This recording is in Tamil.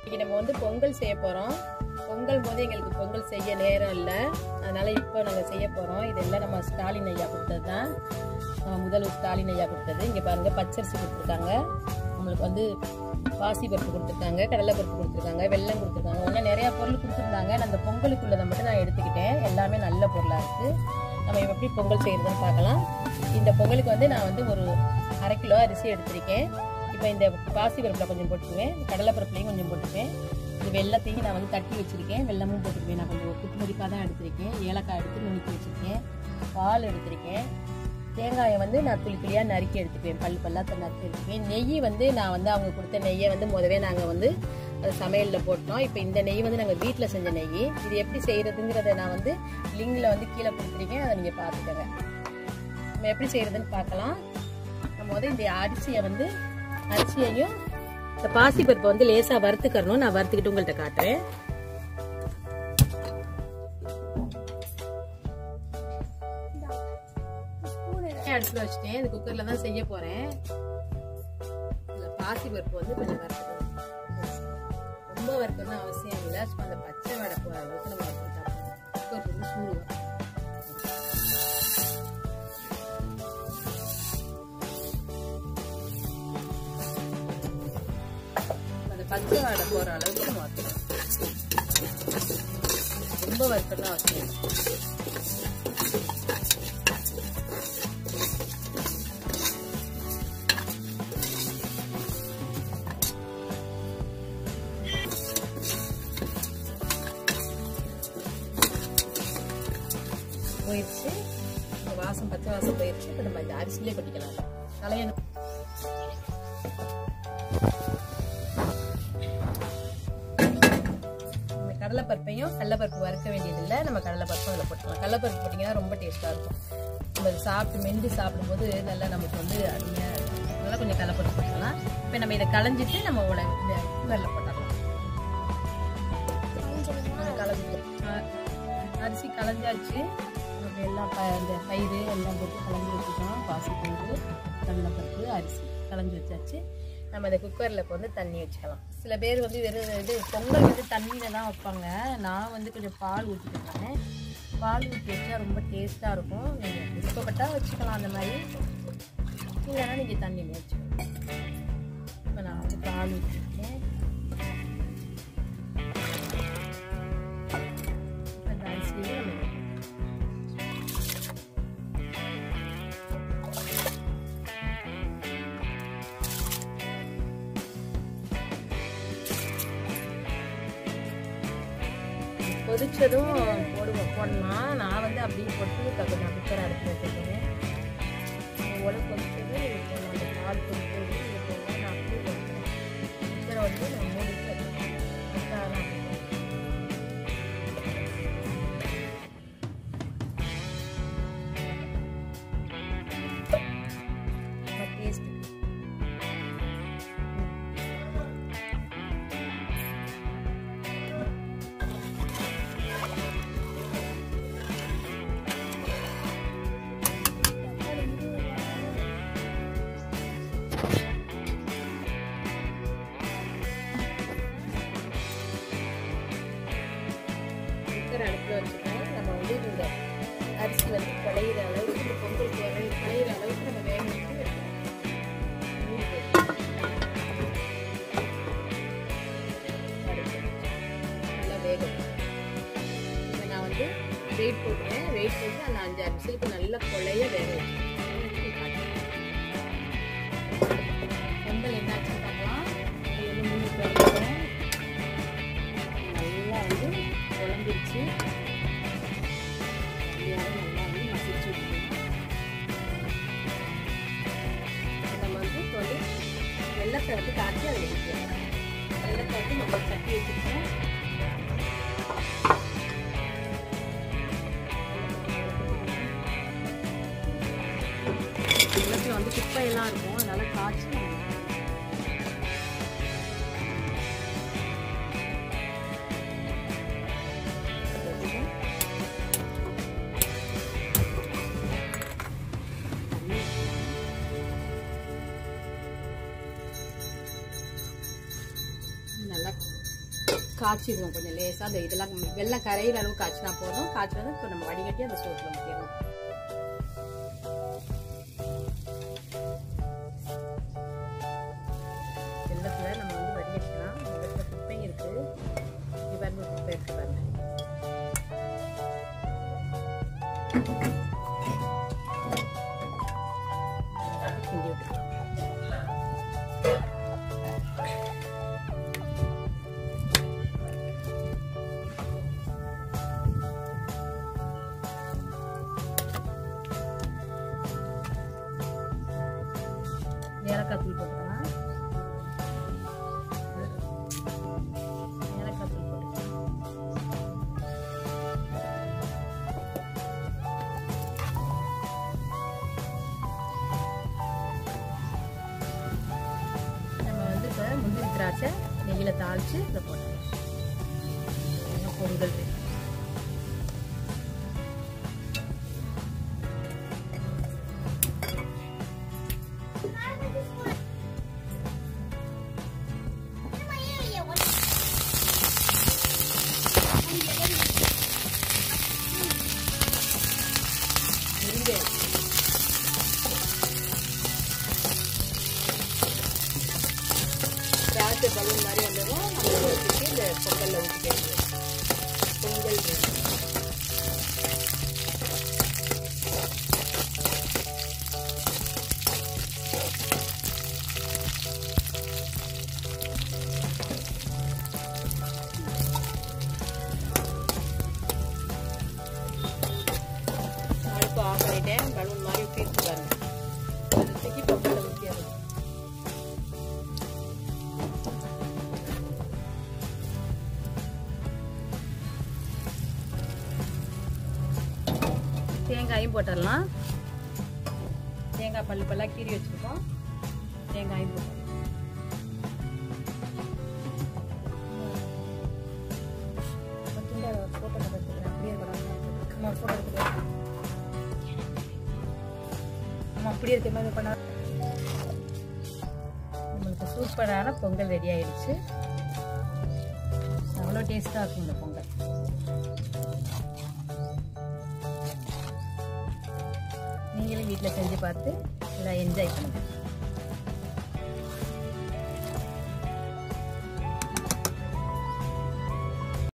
இன்னைக்கு நம்ம வந்து பொங்கல் செய்ய போகிறோம் பொங்கல் போது எங்களுக்கு பொங்கல் செய்ய நேரம் இல்லை அதனால இப்போ நாங்கள் செய்ய போகிறோம் இதெல்லாம் நம்ம ஸ்டாலின் ஐயா கொடுத்தது தான் நம்ம முதல்வர் ஸ்டாலின் ஐயா கொடுத்தது இங்கே பாருங்க பச்சரிசி கொடுத்துருக்காங்க நம்மளுக்கு வந்து பாசி பருப்பு கொடுத்துருக்காங்க கடலை பருப்பு கொடுத்துருக்காங்க வெல்லம் கொடுத்துருக்காங்க இன்னும் நிறையா பொருள் கொடுத்துருந்தாங்க நான் அந்த பொங்கலுக்குள்ளதை மட்டும் நான் எடுத்துக்கிட்டேன் எல்லாமே நல்ல பொருளாக இருக்குது நம்ம எப்படி பொங்கல் செய்யறதுன்னு பார்க்கலாம் இந்த பொங்கலுக்கு வந்து நான் வந்து ஒரு அரை கிலோ அரிசி எடுத்திருக்கேன் இப்போ இந்த பாசி பருப்பில் கொஞ்சம் போட்டுக்குவேன் கடலை பருப்புலையும் கொஞ்சம் போட்டுக்குவேன் இது வெள்ளத்தையும் நான் வந்து தட்டி வச்சிருக்கேன் வெள்ளமும் போட்டுக்குவேன் நான் கொஞ்சம் குத்து மதிப்பாக தான் எடுத்திருக்கேன் ஏலக்காய் எடுத்து நுணுக்கி வச்சிருக்கேன் பால் எடுத்திருக்கேன் தேங்காயை வந்து நான் துளி துளியாக நறுக்கி எடுத்துக்குவேன் பல் பல்லாத்த நறுக்கி எடுத்துக்குவேன் நெய் வந்து நான் வந்து அவங்க கொடுத்த நெய்யை வந்து முதவே நாங்கள் வந்து அது சமையலில் போட்டோம் இப்போ இந்த நெய் வந்து நாங்கள் வீட்டில் செஞ்ச நெய் இது எப்படி செய்கிறதுங்கிறத நான் வந்து லிங்கில் வந்து கீழே கொடுத்துருக்கேன் அதை நீங்கள் பார்த்துக்கோங்க நம்ம எப்படி செய்கிறதுன்னு பார்க்கலாம் நம்ம வந்து இந்த அரிசியை வந்து அரிசியையும் இந்த பாசிப்பருப்பை வந்து லேசாக வறுத்துக்கறணும் நான் வறுத்துக்கிட்டு உங்கள்கிட்ட காட்டுறேன் அடுப்பில் வச்சுட்டேன் இது குக்கரில் தான் செய்ய போகிறேன் இதில் பாசி பருப்பு வந்து கொஞ்சம் வறுத்துக்கணும் ரொம்ப வறுக்கணும்னு அவசியம் இல்லை சும்மா அந்த பச்சை வடை போகிற அளவுக்கு நம்ம வறுத்துட்டா குக்கர் வந்து சூடு வரும். அந்த பச்சை வடை போகிற அளவுக்கு நம்ம வறுத்துக்கணும் ரொம்ப வறுக்கணும்னு அவசியம் இல்லை போயிடுச்சு இந்த வாசம் பச்சை வாசம் போயிடுச்சு இப்போ நம்ம இந்த அரிசிலே கொட்டிக்கலாம் தலையணு இந்த கடலைப்பருப்பையும் கடலைப்பருப்பு வறுக்க வேண்டியதில்லை நம்ம கடலைப்பருப்பும் அதில் போட்டுக்கலாம் கடலைப்பருப்பு போட்டிங்கன்னா ரொம்ப டேஸ்ட்டாக இருக்கும் நம்ம அதை சாப்பிட்டு மெண்டு சாப்பிடும்போது நல்லா நமக்கு வந்து அருமையாக இருக்கும் அதனால கொஞ்சம் கடலைப்பருப்பு போட்டுக்கலாம் இப்போ நம்ம இதை களைஞ்சிட்டு நம்ம உட இந்த குக்கரில் போட்டுடலாம் கலந்து அரிசி களைஞ்சாச்சு நம்ம எல்லாம் ப இந்த பயிறு எல்லாம் போட்டு கலந்து வச்சுட்டோம் பாசி பயிறு கடலைப்பருப்பு அரிசி கலந்து வச்சாச்சு நம்ம இந்த குக்கரில் இப்போ வந்து தண்ணி வச்சுக்கலாம் சில பேர் வந்து வெறும் இது பொங்கல் வந்து தண்ணியில் தான் வைப்பாங்க நான் வந்து கொஞ்சம் பால் ஊற்றிக்கிறேன் பால் ஊற்றி வச்சா ரொம்ப டேஸ்ட்டாக இருக்கும் நீங்கள் விருப்பப்பட்டால் வச்சுக்கலாம் அந்த மாதிரி இல்லைன்னா நீங்கள் தண்ணியில் வச்சுக்கலாம் இப்போ நான் வந்து பால் ஊற்றிருக்கேன் அந்த அரிசியை நம்ம கொதிச்சதும் போடுவோம் போடலாம் நான் வந்து அப்படியே போட்டு தப்பு நான் குக்கர் அடுப்பு வச்சுருக்கேன் உலை கொதிச்சது இப்போ அந்த பால் கொதிச்சது இது போடுவோம் நான் அப்படியே போட்டுக்கிறேன் குக்கரை வந்து நான் மூடிட்டு வச்சுருக்கேன் குக்கரை டேஸ்ட் குக்கர் அடுப்பில் வச்சுட்டோம் நம்ம வந்து இந்த அரிசி வந்து குழையிற அளவுக்கு இந்த பொங்கல் குழை குழையிற அளவுக்கு நம்ம வேக வச்சு வைக்கணும். மூடி போட்டு. அடுப்பு. நல்லா வேகும் இதை நான் வந்து வெயிட் போட்டுறேன் வெயிட் போட்டு அந்த அஞ்சு அரிசிக்கு நல்லா குழைய வேக வச்சுருக்கேன் பொங்கல் என்னாச்சுன்னு பார்க்கலாம் இது வந்து மூணு பேர் நல்லா வந்து குழம்பிருச்சு நல்லா வந்து மசிச்சு விட்டுருக்கோம் நம்ம வந்து இப்போ வந்து வெள்ளத்தை வந்து காய்ச்சி அதில் வைக்கிறோம் வெள்ளத்தை வந்து நம்ம தட்டி வச்சுருக்கோம் வெள்ளத்தில் வந்து குப்பையெல்லாம் இருக்கும் அதனால காய்ச்சி நம்ம நல்லா காய்ச்சிடுவோம் கொஞ்சம் லேசாக அந்த இதெல்லாம் வெள்ளம் கரையிற அளவு காய்ச்சினா போதும் காய்ச்சினா இப்போ நம்ம வடிகட்டி அந்த சோத்துல ஊற்றிடணும் வெள்ளத்துல நம்ம வந்து வடிகட்டிக்கலாம் வெள்ளத்துல குப்பை இருக்கு இங்க பாருங்க குப்பை இருக்கு பாருங்க கிண்டி விட்டுக்கலாம் ஏலக்காய் தூள் போட்டுக்கலாம் ஏலக்காய் தூள் போட்டுக்கலாம் நம்ம வந்து இப்போ முந்திரி திராட்சை நெய்யில் தாளித்து இதை போட்டோம் பொங்கல் ready. இருங்க திராட்சை பலூன் மாதிரி வந்ததும் நம்ம ஊற்றிட்டு இந்த பொங்கலில் ஊற்றிக்கிறது பொங்கல் ready. அடுப்பு ஆஃப் பண்ணிட்டேன் பலூன் மாதிரி ஊற்றிட்டு பாருங்க அது தூக்கி பொங்கலில் ஊற்றியாது தேங்காயும் போட்டுடலாம் தேங்காய் பல்லு பல்லாக கீறி வச்சுருக்கோம் தேங்காயும் போட்டு ஃபோட்டோ எடுத்துக்கிறேன் அப்படியே அம்மா ஃபோட்டோ எடுத்துக்கிறேன் அம்மா அப்படியே இருக்க மாதிரி பண்ண நம்மளுக்கு சூப்பரான பொங்கல் ரெடி ஆயிடுச்சு அவ்வளோ டேஸ்ட்டாக இருக்கும் இந்த பொங்கல் நீங்களும் வீட்டில் செஞ்சு பார்த்து எல்லாம் என்ஜாய் பண்ணுங்கள்